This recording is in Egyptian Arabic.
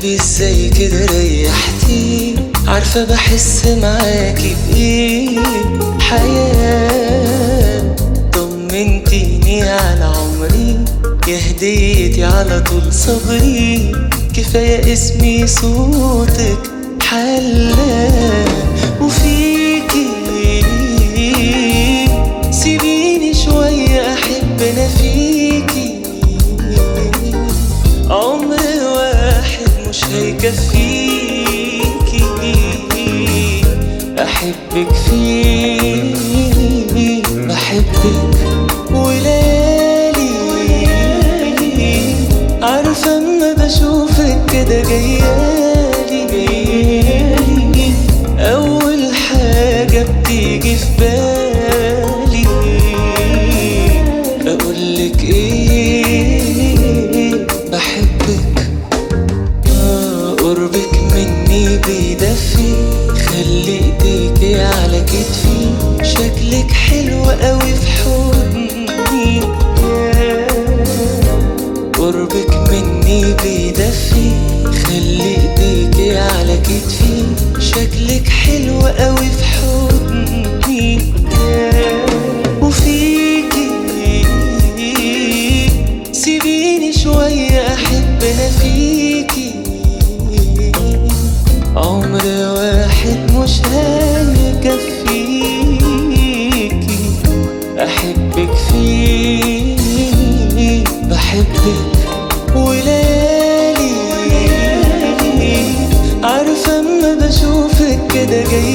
قلبي ازاي كده ريحتي عارفة بحس معاكي بإيه حياة طمنتيني على عمري يا هديتي على طول صبري كفاية اسمي صوتك حلا وفيكي سيبيني شوية أحب أنا فيكي عمر واحد مش هيكفيكي أحبك فيه بحبك وليالي عارفة أما بشوفك كده جيالي جيالي أول حاجة بتيجي في بالي أقولك إيه بحبك آه، قربك مني بيدفي خلي ايديكي على كتفي شكلك حلو قوي في حضني قربك مني بيدفي خلي ايديكي على كتفي شكلك حلو قوي في حضني وفيكي سيبيني شوية أحب أنا فيكي عمر واحد مش هيكفيكي أحبك فيه بحبك وليالي عارفة أما بشوفك كده جاي